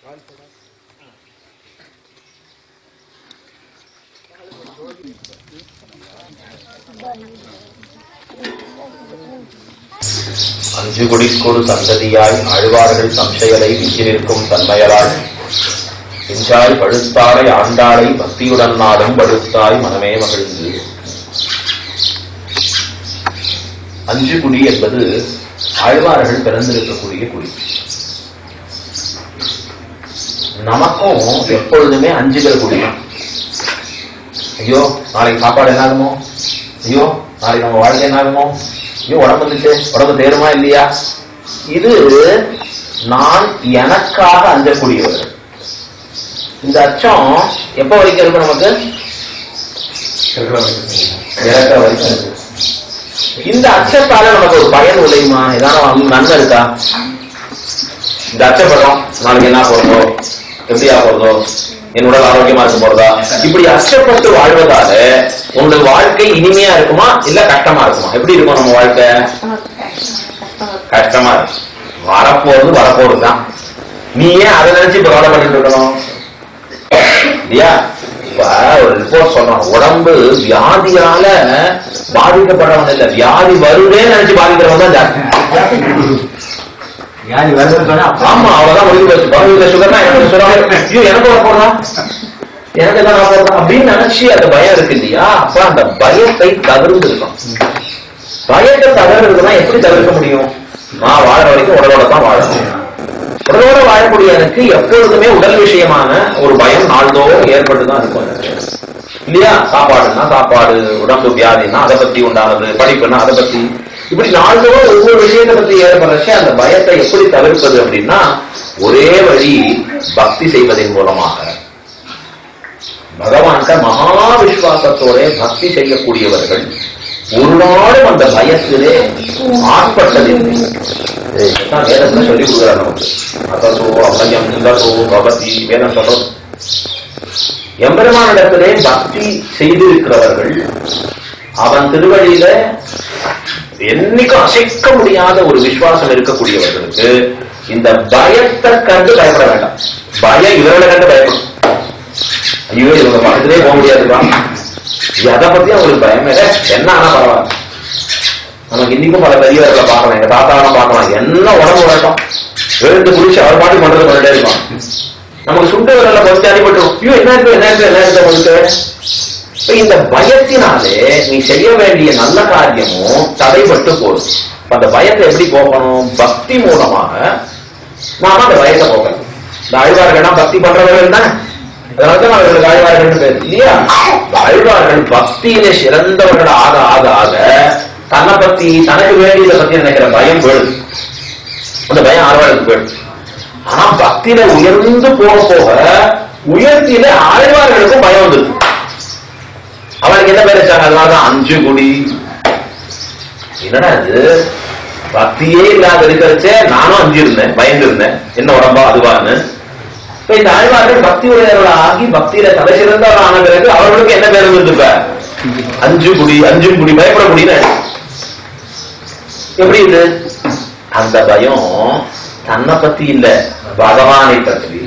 அஞ்சு குடிக்கொடு சந்ததியாய் ஆழ்வார்கள் சம்சயலை விஞ்சிருக்கும் தன்மையராய் பிஞ்சாய் பழுத்தாரை ஆண்டாளை பக்தியுடன் நாடும் படுத்தாய் மனமே மகிழ்ந்து அஞ்சு குடி என்பது ஆழ்வார்கள் பிறந்திருக்கக்கூடிய குடி நமக்கும் எப்பொழுதுமே அஞ்சுகிற குடிதான் ஐயோ நாளைக்கு சாப்பாடு என்ன ஆகுமோ ஐயோ நாளைக்கு நம்ம வாழ்க்கை என்ன ஆகுமோ ஐயோ உடம்பு வந்துச்சு உடம்பு தேருமா இல்லையா இது நான் எனக்காக அஞ்சக்கூடியவர் இந்த அச்சம் எப்ப வரைக்கும் இருக்கும் நமக்கு இறக்க வரைக்கும் இருக்கு. இந்த அச்சத்தால நமக்கு ஒரு பயன் விளையுமா ஏதாவது நன்மை இருக்கா இந்த அச்சப்படுறோம் நாளைக்கு என்ன போறதோ எப்படியா போறதோ என் உடல் ஆரோக்கியமா இருக்க போறதா இப்படி அச்சப்பட்டு வாழ்வதால உங்கள் வாழ்க்கை இனிமையா இருக்குமா இல்ல கஷ்டமா இருக்குமா எப்படி இருக்கும் நம்ம வாழ்க்கை கஷ்டமா இருக்கும் வரப்போறது வரப்போறது தான் நீ ஏன் அதை நினைச்சு இப்ப கவலைப்பட்டு இருக்கணும் இல்லையா இப்ப ஒரு ரிப்போர்ட் சொல்றோம் உடம்பு வியாதியால பாதிக்கப்படுறவன் இல்ல வியாதி வருதே நினைச்சு பாதிக்கிறவன் தான் ஜாஸ்தி யாரு வருதுன்னு சொன்னா ஆமா அவ்வளவுதான் முடிவு போச்சு பகுதியில சுகர்னா எனக்கு சுகர் ஐயோ எனக்கு வர போறதா எனக்கு என்ன வர போறதா அப்படின்னு நினைச்சு அந்த பயம் இருக்கு இல்லையா அப்ப அந்த பயத்தை தவிர்த்து இருக்கணும் பயத்தை தவிர்க்கிறதுனா எப்படி தவிர்க்க முடியும் நான் வாழ வரைக்கும் உடலோட தான் வாழணும் உடலோட வாழக்கூடிய எனக்கு எப்பொழுதுமே உடல் விஷயமான ஒரு பயம் நாள்தோறும் ஏற்பட்டு தான் இருக்கும் எனக்கு. இல்லையா சாப்பாடுன்னா சாப்பாடு உடம்பு வியாதின்னா அதை பத்தி உண்டானது படிப்புன்னா அதை பத்தி இப்படி நாள்தோறும் ஒவ்வொரு விஷயத்தை பத்தி ஏற்படுறச்சே அந்த பயத்தை எப்படி தவிர்ப்பது அப்படின்னா ஒரே வழி பக்தி செய்வதன் மூலமாக பகவான்கிட்ட மகா விசுவாசத்தோட பக்தி செய்யக்கூடியவர்கள் ஒரு நாளும் அந்த பயத்திலே ஆட்பட்டதில்லை இதுதான் வேதத்துல சொல்லி கொடுக்குறாரு நமக்கு அதசோ அபயம் இந்தசோ பகதி வேதம் சொல்றது எம்பெருமானிடத்திலே பக்தி செய்திருக்கிறவர்கள் அவன் திருவழியில என்னைக்கும் அசைக்க முடியாத ஒரு விசுவாசம் இருக்கக்கூடியவர்களுக்கு இந்த பயத்தை கண்டு பயப்பட வேண்டாம் பயம் இவர்களை கண்டு பயப்படும் ஐயோ இவங்க பக்கத்திலே போக முடியாதுப்பா அதை பத்தி அவங்களுக்கு பயமே இல்லை. என்ன ஆனா பரவாயில்ல நமக்கு இன்னைக்கும் பல பெரியவர்களை பார்க்கலாம் எங்க தாத்தாவெல்லாம் பார்க்கலாம் என்ன உடம்பு வரட்டும் எழுந்து குடிச்சு அவர் பாட்டு பண்றது பண்ணிட்டே இருப்பான் நமக்கு சுண்டு விரல பறிச்சு அடிபட்டுரும் ஐயோ என்ன இருக்கு என்ன இருக்கு என்ன இருக்கு உங்களுக்கு இப்ப இந்த பயத்தினாலே நீ செய்ய வேண்டிய நல்ல காரியமும் தடைபட்டு போடும் இப்ப அந்த பயத்தை எப்படி போக்கணும் பக்தி மூலமாக நாம அந்த பயத்தை போக்கணும் இந்த ஆழ்வார்கள்னா பக்தி பண்றவர்கள் தானே அதனாலதான் அவர்களுக்கு ஆழ்வார்கள் பேர் இல்லையா இந்த ஆழ்வார்கள் பக்தியிலே சிறந்தவர்கள் ஆக ஆக ஆக தன்னை பத்தி தனக்கு வேண்டியதை பத்தி நினைக்கிற பயம் போயிடுது அந்த பயம் ஆழ்வார்களுக்கு போயிடுது ஆனா பக்தியில உயர்ந்து போக போக உயர்த்தியில ஆழ்வார்களுக்கும் பயம் வந்துருக்கு அவனுக்கு என்ன பேர் வச்சாங்க அதனாலதான் அஞ்சு குடி என்னடா இது பக்தியே இல்லாத இருக்கிறச்சே நானும் அஞ்சு இருந்தேன் பயந்து இருந்தேன் என்ன உடம்பா அதுவான்னு இப்ப இந்த ஆழ்வார்கள் பக்தி உடையவர்கள ஆகி பக்தியில தலை சிறந்தவர் ஆன பிறகு அவர்களுக்கு என்ன பேர் வந்து இப்ப அஞ்சு குடி அஞ்சு குடி பயப்பட முடியல எப்படி இது அந்த பயம் தன்னை பத்தி இல்ல பகவானை பற்றி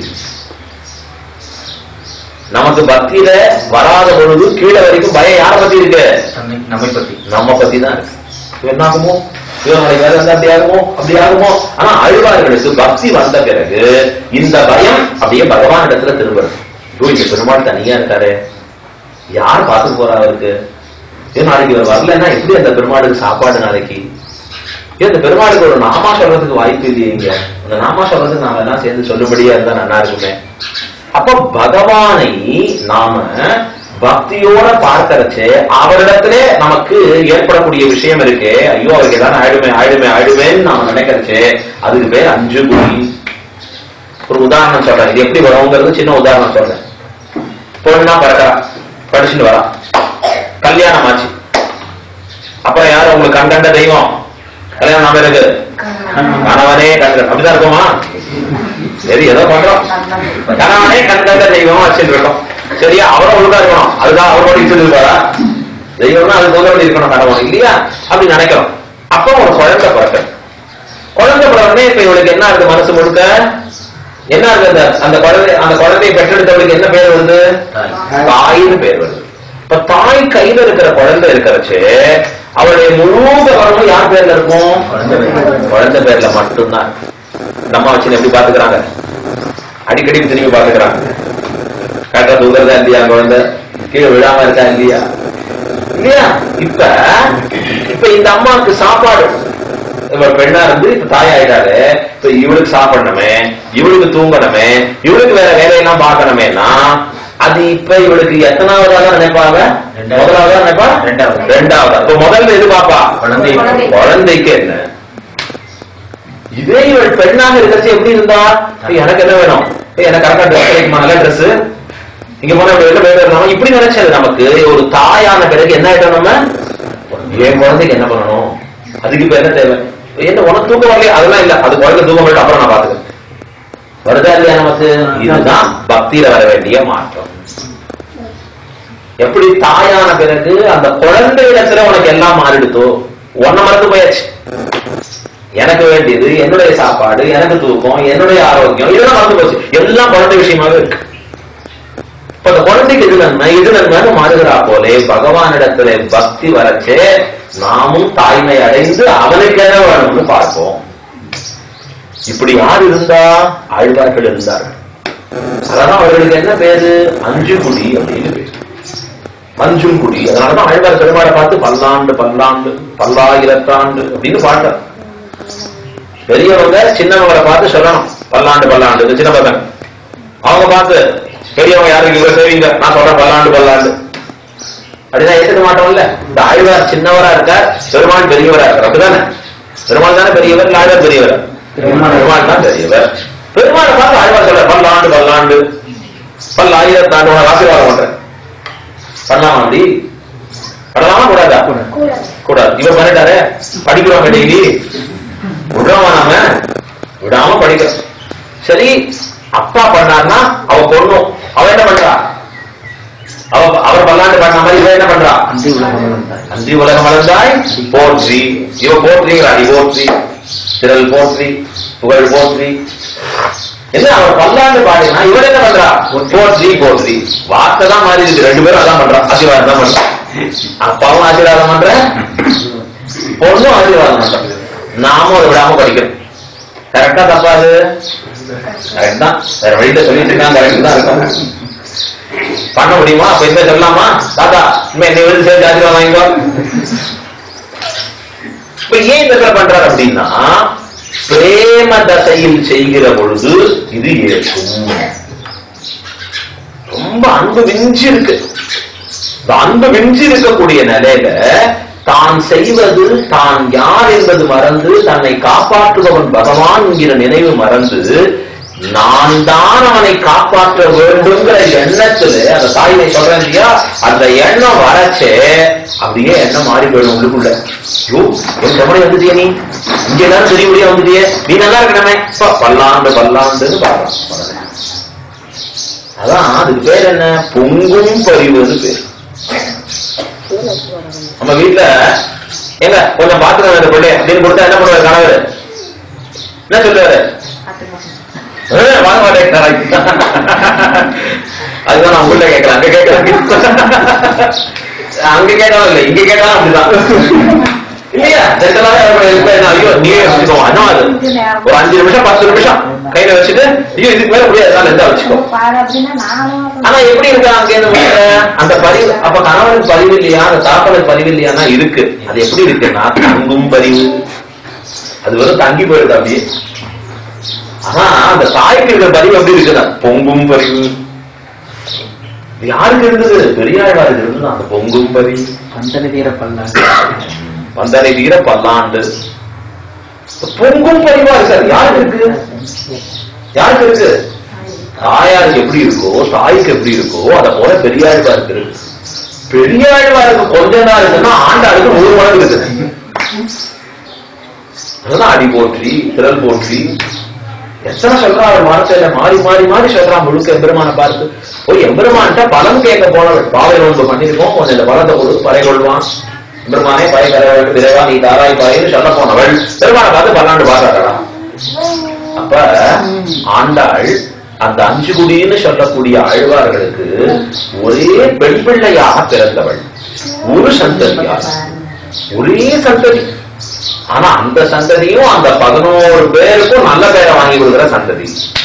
நமக்கு பக்தியில வராத பொழுது கீழே வரைக்கும் பயம் யாரை பத்தி இருக்கு தன்னை நம்மை பத்தி நம்ம பத்தி தான் இருக்கு இது என்ன ஆகுமோ ஐயோ நாளைக்கு வேலை இருந்தா அப்படி ஆகுமோ அப்படி ஆகுமோ ஆனா அழுவார்களுக்கு பக்தி வந்த பிறகு இந்த பயம் அப்படியே பகவான் இடத்துல திரும்புறது ஐயோ இங்க பெருமாள் தனியா இருக்காரு யார் பார்த்துட்டு போறா அவருக்கு ஐயோ நாளைக்கு இவர் வரலன்னா எப்படி அந்த பெருமாளுக்கு சாப்பாடு நாளைக்கு ஐயோ இந்த பெருமாளுக்கு ஒரு நாமா சொல்றதுக்கு வாய்ப்பு இல்லையேங்க அந்த நாமா சொல்றதுக்கு நாம எல்லாம் சேர்ந்து சொல்லும்படியா இருந்தா நல்லா இருக்குமே அப்ப பகவானை நாம பக்தியோட பார்க்கறச்சு அவரிடத்திலே நமக்கு ஏற்படக்கூடிய விஷயம் இருக்கு ஐயோ அவருக்கு ஏதாவது ஆயிடுமே ஆயிடுமே ஆயிடுமேன்னு நாம நினைக்கிறச்சு அதுக்கு பேர் அஞ்சு குடி ஒரு உதாரணம் சொல்றேன் இது எப்படி வருங்கிறது சின்ன உதாரணம் சொல்றேன் பொண்ணா பிறக்கிறா படிச்சுட்டு வரா கல்யாணம் ஆச்சு அப்புறம் யாரு உங்களுக்கு கண் கண்ட தெய்வம் கல்யாணம் நாம இருக்கு கணவனே கண்கள் அப்படிதான் இருக்குமா சரி ஏதோ பண்றோம் கணவனே கண்கண்ட தெய்வம் வச்சுட்டு இருக்கோம் சரியா அவரும் ஒழுங்கா இருக்கணும் அதுதான் அவரோட சொல்லிருப்பாரா தெய்வம்னா அது போல இருக்கணும் கணவன் இல்லையா அப்படி நினைக்கிறோம் அப்போ ஒரு குழந்தை பிறக்க குழந்தை பிறகுனே இப்ப இவளுக்கு என்ன இருக்கு மனசு முழுக்க என்ன ஆகுது அந்த அந்த குழந்தை அந்த குழந்தையை பெற்றெடுத்தவளுக்கு என்ன பேர் வருது தாய். தாயின்னு பேர் வருது இப்ப தாய் கையில இருக்கிற குழந்தை இருக்கிறச்சு அவளுடைய முழு கவனமும் யார் பேர்ல இருக்கும் குழந்தை பேர்ல. குழந்தை பேர்ல மட்டும்தான் இந்த அம்மா வச்சு எப்படி பாத்துக்கிறாங்க அடிக்கடி திரும்பி பாத்துக்கிறாங்க கரெக்டா தூங்குறதா இல்லையா குழந்தை கீழே விழாம இருக்கா இல்லையா இல்லையா இப்ப இப்ப இந்த அம்மாவுக்கு சாப்பாடு இவ பெண்ணா இருந்து இப்ப தாய் ஆயிட்டாரு இப்ப இவளுக்கு சாப்பிடணுமே இவளுக்கு தூங்கணுமே இவளுக்கு வேற வேலையெல்லாம் பார்க்கணுமேனா அது இப்ப இவளுக்கு எத்தனாவதா தான் நினைப்பாங்க ரெண்டாவது. முதலாவதா நினைப்பா ரெண்டாவது. ரெண்டாவது இப்ப முதல்ல எது பாப்பா குழந்தை. குழந்தை. குழந்தைக்கு என்ன இதே இவள் பெண்ணாக இருக்கிறது எப்படி இருந்தா ஏய், எனக்கு என்ன வேணும் ஏய், எனக்கு கரெக்டா ட்ரெஸ் கிடைக்குமா நல்ல ட்ரெஸ் இங்க போனா இப்படி வெளில போயிட்டு வரணும் இப்படி நினைச்சது நமக்கு ஒரு தாயான பிறகு என்ன ஆயிட்டோம் நம்ம என் குழந்தைக்கு என்ன பண்ணணும் அதுக்கு இப்ப என்ன தேவை என்ன உனக்கு தூக்கம் வரலையா அதெல்லாம் இல்ல அது குழந்தை தூக்கம் வரல அப்புறம் நான் பாத்துக்கிறேன் வருதா இல்லையா நமக்கு இதுதான் பக்தியில வர வேண்டிய மாற்றம் எப்படி தாயான பிறகு அந்த குழந்தை இடத்துல உனக்கு எல்லாம் மாறிடுதோ உன்னை மறந்து போயாச்சு எனக்கு வேண்டியது என்னுடைய சாப்பாடு எனக்கு தூக்கம் என்னுடைய ஆரோக்கியம் இதெல்லாம் மறந்து போச்சு எல்லாம் குழந்தை விஷயமாவே இருக்கு இப்ப அந்த குழந்தைக்கு இது நன்மை இது நன்மைன்னு மாறுகிறா போலே பகவானிடத்துல பக்தி வரச்சே நாமும் தாய்மை அடைந்து அவனுக்கு என்ன வேணும்னு பார்ப்போம் இப்படி யார் இருந்தா ஆழ்வார்கள் இருந்தார்கள் அதனால அவர்களுக்கு என்ன பேரு அஞ்சுகுடி அப்படின்னு பேரு மஞ்சும் குடி அதனாலதான் ஆழ்வார் பெருமாளை பார்த்து பல்லாண்டு பல்லாண்டு பல்லாயிரத்தாண்டு அப்படின்னு பாடுறார் பெரியவங்க சின்னவங்களை பார்த்து சொல்லணும் பல்லாண்டு பல்லாண்டு இந்த சின்ன பசங்க அவங்க பார்த்து பெரியவங்க யாருக்கு இவ்வளவு செய்வீங்க நான் சொல்றேன் பல்லாண்டு பல்லாண்டு அப்படிதான் ஏத்துக்க மாட்டோம்ல இந்த ஆழ்வார் சின்னவரா இருக்கார் பெருமாள் பெரியவரா இருக்கார் அப்படிதானே பெருமாள் தானே பெரியவர் இல்ல ஆழ்வார் பெரியவர் பெருமாள். பெருமாள் தான் பெரியவர் பெருமாளை பார்த்து ஆழ்வார் சொல்ற பல்லாண்டு பல்லாண்டு பல்லாயிரத்தாண்டு உனக்கு ஆசீர்வாதம் பண்றேன் பண்ணலாமா அப்படி பண்ணலாமா கூடாதா கூடாது இவன் பண்ணிட்டாரு படிக்கிறோம் டெய்லி விடுறோமா நாம விடாம படிக்கிறோம் சரி அப்பா பண்ணார்னா அவ பொண்ணும் அவ என்ன பண்றா அவ அவர் பல்லாண்டு பண்ண மாதிரி இவ என்ன பண்றா அந்தி உலகம் வளர்ந்தாய். அந்தி உலகம் வளர்ந்தாய் போற்றி இவ போற்றிங்கிறா நீ போற்றி திரள் போற்றி புகழ் போற்றி என்ன அவர் பல்லாண்டு பாடினா இவர் என்ன பண்றா போற்றி போற்றி வார்த்தை தான் மாறி இருக்கு ரெண்டு பேரும் அதான் பண்றா ஆசீர்வாதம் தான் பண்றா அப்பாவும் ஆசீர்வாதம் பண்ற பொண்ணும் ஆசீர்வாதம் பண்ற நாமும் அதை விடாம படிக்கிறோம் கரெக்டா தப்பா அது கரெக்ட் தான் வேற வழியில சொல்லிட்டு இருக்காங்க கரெக்ட் தான் இருக்கும் பண்ண முடியுமா அப்ப என்ன சொல்லலாமா தாத்தா இனிமே என்னை விழுந்து சேர்த்து ஆசீர்வாதம் வாங்கிக்கோ இப்ப ஏன் இந்த இடத்துல பண்றாரு அப்படின்னா பிரேம தசையில் செய்கிற பொழுது இது ஏற்கும் ரொம்ப அன்பு மிஞ்சி இருக்கு இந்த அன்பு மிஞ்சி இருக்கக்கூடிய நிலையில தான் செய்வது தான் யார் என்பது மறந்து தன்னை காப்பாற்றுபவன் பகவான் என்கிற நினைவு மறந்து நான் தான் அவனை காப்பாற்ற வேண்டுங்கிற எண்ணத்துல அந்த தாயினை சொல்றேன் இல்லையா அந்த எண்ணம் வரச்சே அப்படியே எண்ணம் மாறி போயிடும் உள்ளுக்குள்ள ஐயோ என் தமிழை வந்துட்டிய நீ இங்க எல்லாரும் தெரியும்படியா வந்துட்டியே நீ நல்லா இருக்கணுமே அப்பா, பல்லாண்டு பல்லாண்டுன்னு பாடுறான் அதான் அதுக்கு பேர் என்ன பொங்கும் பரிவுன்னு பேர் நம்ம வீட்டுல ஏங்க கொஞ்சம் பாத்துக்கோங்க இந்த பிள்ளை அப்படின்னு கொடுத்தா என்ன பண்ணுவாரு கணவர் என்ன சொல்லுவாரு "ஏய், வாங்க மாட்டேன் அதுதான் நான் உள்ள கேட்கலாம் அங்க கேட்கலாம் அங்க கேட்டாலும் இல்லை இங்க கேட்டாலும் அப்படிதான் இல்லையா ஜென்ரலாவே அவருடைய இதுல என்ன, ஐயோ நீயே வச்சுக்கோ என்ன அது ஒரு அஞ்சு நிமிஷம் பத்து நிமிஷம் கையில வச்சுட்டு ஐயோ இதுக்கு மேல முடியாது நான் இருந்தா வச்சுக்கோ ஆனா எப்படி இருக்கா அங்க இருந்து வீட்டுல? அந்த பதிவு அப்ப கணவனுக்கு பதிவு இல்லையா அந்த தாப்பனுக்கு பதிவு இல்லையானா இருக்கு அது எப்படி இருக்குன்னா தங்கும் பதிவு அது வெறும் தங்கி போயிடுது அப்படியே ஆனா அந்த தாய்க்கு இருக்கிற பதிவு எப்படி இருக்குதா பொங்கும் பதிவு இது யாருக்கு இருந்தது பெரியாழ்வாருக்கு இருந்தது அந்த பொங்கும் பதிவு பந்தன தீர பல்லாண்டு வந்தனை வீர பல்லாண்டு பொங்கும் பதிவா இருக்காது யாருக்கு இருக்கு யாருக்கு இருக்கு தாயாருக்கு எப்படி இருக்கோ தாய்க்கு எப்படி இருக்கோ அத போல பெரியாழ்வாருக்கு இருக்கு பெரியாழ்வாருக்கு கொஞ்ச நாள் இருக்குன்னா ஆண்டாளுக்கு நூறு மடங்கு இருக்குது அதுதான் அடி போற்றி திரள் போற்றி எத்தனை சொல்றா அவர் வார்த்தையில மாறி மாறி மாறி சொல்றான் முழுக்க எம்பெருமான பார்த்து போய் எம்பெருமான்ட்ட பலன் கேட்க போனவள் பாவை நோன்பு பண்ணிருக்கோம் கொஞ்சம் இந்த பலத்தை கொடு பறை கொள்வான் எம்பெருமானே பறை தர விரைவா நீ தாராய் பாயின்னு சொல்ல போனவள் பெருமானை பார்த்து பல்லாண்டு பாடுறாடா அப்ப ஆண்டாள் அந்த அஞ்சு குடின்னு சொல்லக்கூடிய ஆழ்வார்களுக்கு ஒரே பெண் பிள்ளையாக பிறந்தவள் ஒரு சந்ததியார் ஒரே சந்ததி ஆனா அந்த சந்ததியும் அந்த பதினோரு பேருக்கும் நல்ல பேரை வாங்கி கொடுக்கிற சந்ததி